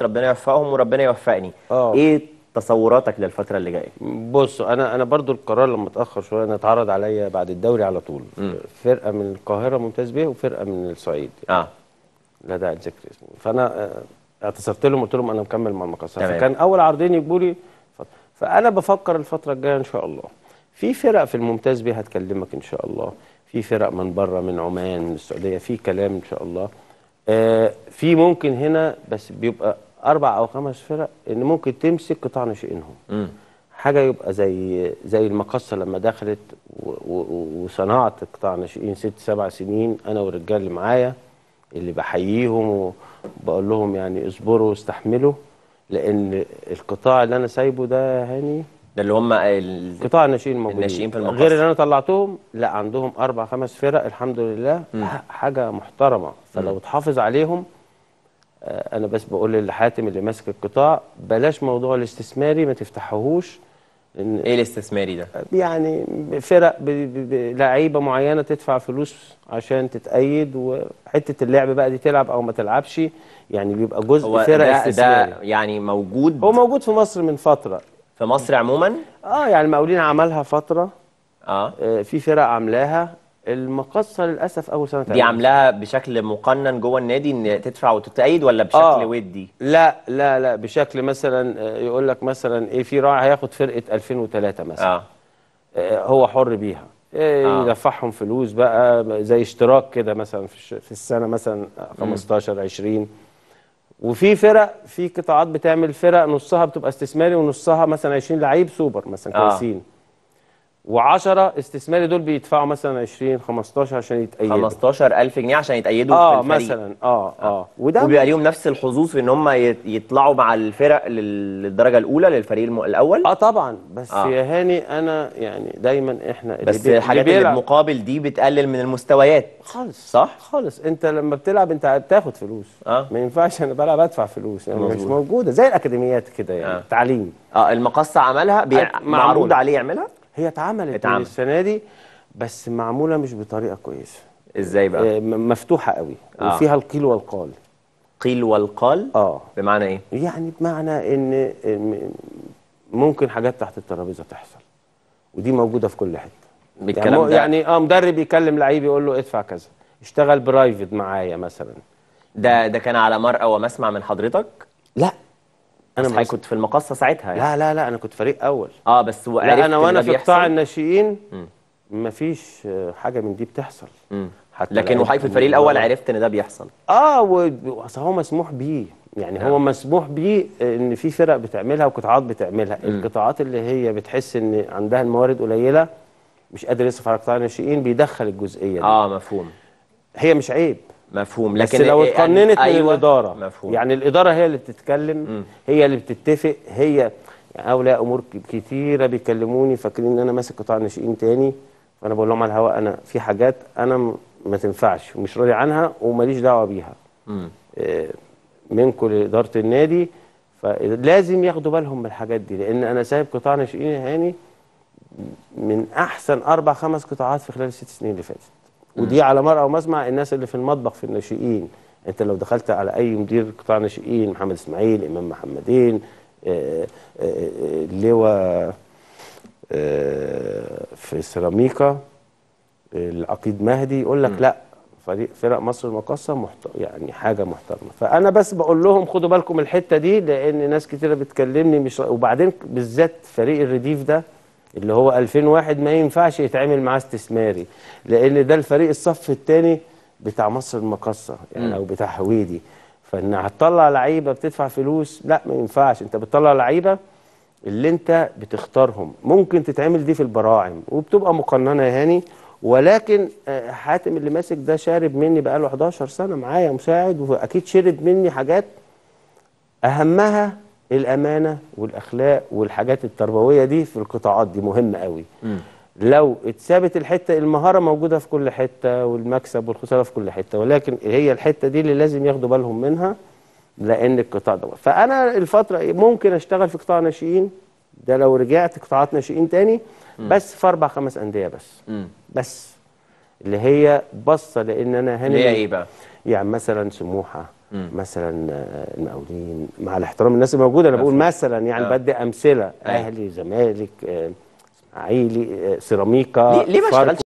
قلت ربنا يوفقهم وربنا يوفقني آه. ايه تصوراتك للفتره اللي جايه بص انا انا برضو القرار لما اتاخر شويه انا اتعرض عليا بعد الدوري على طول فرقه من القاهره ممتاز بيه وفرقه من الصعيد اه لا داعي لذكر اسمه فانا آه، اعتصرت لهم قلت لهم انا مكمل مع المقصه تمام. فكان اول عرضين يجوا لي ف- فانا بفكر الفتره الجايه ان شاء الله في فرق في الممتاز بيه هتكلمك ان شاء الله في فرق من بره من عمان من السعوديه في كلام ان شاء الله آه في ممكن هنا بس بيبقى اربع او خمس فرق ان ممكن تمسك قطاع ناشئينهم امم حاجه يبقى زي زي المقصه لما دخلت و- و- وصنعت قطاع ناشئين ست سبع سنين انا والرجال اللي معايا اللي بحييهم وبقول لهم يعني اصبروا واستحملوا لان القطاع اللي انا سايبه ده يا هاني ده اللي هم ال... قطاع الناشئين موجودين الناشئين في المقص. غير اللي انا طلعتهم لا عندهم اربع خمس فرق الحمد لله ح- حاجه محترمه فلو تحافظ عليهم آه، انا بس بقول لحاتم اللي ماسك القطاع بلاش موضوع الاستثماري ما تفتحوهوش لان ايه الاستثماري ده يعني فرق ب- ب- ب- لعيبه معينه تدفع فلوس عشان تتأيد وحته اللعب بقى دي تلعب او ما تلعبش يعني بيبقى جزء هو فرق ده, استثماري ده يعني موجود هو موجود في مصر من فتره في مصر عموما اه يعني المقاولين عملها فتره اه آه، في فرق عاملاها المقصه للاسف اول سنه دي تعملها. عاملاها بشكل مقنن جوه النادي ان تدفع وتتأيد ولا بشكل آه. ودي لا لا لا بشكل مثلا آه، يقول لك مثلا ايه في راعي هياخد فرقه 2003 مثلا اه آه، هو حر بيها آه، آه. يدفعهم فلوس بقى زي اشتراك كده مثلا في الش- في السنه مثلا 15 20 وفي فرق في قطاعات بتعمل فرق نصها بتبقى استثماري ونصها مثلا 20 لعيب سوبر مثلا آه. كويسين و10 استثماري دول بيدفعوا مثلا 20 15 عشان يتأيدوا 15000 جنيه عشان يتأيدوا اه في الفريق مثلا اه اه وده وبيبقى ليهم نفس الحظوظ في ان هم يت- يطلعوا مع الفرق لل- للدرجه الاولى للفريق الم- الاول اه طبعا بس آه. يا هاني انا يعني دايما احنا اللي بس بي- الحاجات اللي بيلعب- بمقابل دي بتقلل من المستويات خالص صح؟ خالص انت لما بتلعب انت بتاخد فلوس آه. ما ينفعش انا بلعب ادفع فلوس يعني مش مظبوط. موجوده زي الاكاديميات كده يعني آه. آه. تعليم اه المقصه عملها بي... معمول. معروض عليه يعملها هي اتعملت اتعمل. من السنه دي بس معموله مش بطريقه كويسه ازاي بقى؟ آه، م- مفتوحه قوي آه. وفيها القيل والقال قيل والقال اه بمعنى ايه؟ يعني بمعنى ان إن ممكن حاجات تحت الترابيزه تحصل ودي موجوده في كل حته يعني, بالكلام مو- ده يعني اه مدرب يكلم لعيب يقول له ادفع كذا اشتغل برايفت معايا مثلا ده ده كان على مرأى ومسمع من حضرتك لا انا انا بس كنت في المقصه ساعتها يعني. لا لا لا انا كنت فريق اول اه بس وعرفت لا انا إن وانا ده في قطاع بيحصل؟ الناشئين مم. مفيش آه، حاجه من دي بتحصل مم. حتى لكن لعيب وحضرتك في الفريق الاول عرفت ان ده بيحصل اه و- واصل هو مسموح بيه يعني هو مسموح بيه ان في فرق بتعملها وقطاعات بتعملها القطاعات اللي هي بتحس ان عندها الموارد قليله مش قادر يصرف على قطاع الناشئين بيدخل الجزئيه دي اه مفهوم هي مش عيب مفهوم بس لكن لو إيه- اتقننت من أيوة، الاداره مفهوم يعني الاداره هي اللي بتتكلم هي اللي بتتفق هي يعني اولياء امور ك- كتيره بيكلموني فاكرين ان انا ماسك قطاع الناشئين تاني فانا بقول لهم على الهواء انا في حاجات انا م- ما تنفعش ومش راضي عنها وماليش دعوه بيها مم. آه، منكم لاداره النادي فلازم ياخدوا بالهم من الحاجات دي لان انا سايب قطاع ناشئين يا هاني من احسن اربع خمس قطاعات في خلال الست سنين اللي فاتت ودي على مرأى ومسمع الناس اللي في المطبخ في الناشئين انت لو دخلت على اي مدير قطاع ناشئين محمد اسماعيل امام محمدين آه، آه، آه، لواء آه، في سيراميكا العقيد مهدي يقول لك لا فريق فرق مصر المقاصه محت... يعني حاجه محترمه فانا بس بقول لهم خدوا بالكم من الحته دي لان ناس كتيره بتكلمني مش وبعدين بالذات فريق الرديف ده اللي هو 2001 ما ينفعش يتعامل معاه استثماري لان ده الفريق الصف الثاني بتاع مصر المقاصه يعني او بتاع هويدي فان هتطلع لعيبه بتدفع فلوس لا ما ينفعش انت بتطلع لعيبه اللي انت بتختارهم ممكن تتعمل دي في البراعم وبتبقى مقننه يا هاني ولكن آه، حاتم اللي ماسك ده شارب مني بقاله 11 سنه معايا مساعد واكيد شرب مني حاجات اهمها الامانه والاخلاق والحاجات التربويه دي في القطاعات دي مهمه قوي لو اتثابت الحته المهاره موجوده في كل حته والمكسب والخساره في كل حته ولكن هي الحته دي اللي لازم ياخدوا بالهم منها لان القطاع ده فانا الفتره ممكن اشتغل في قطاع ناشئين ده لو رجعت قطاعات ناشئين تاني بس في اربع خمس انديه بس مم. بس اللي هي بصه لان انا هنا اللي هي ايه بقى؟ يعني مثلا سموحه مثلا آه، المقاولين مع الاحترام الناس الموجوده انا بقول مثلا يعني آه. بدي امثله أيوة. اهلي زمالك آه، اسماعيلي آه، سيراميكا ليه ليه ما فاركو. اشتغلتش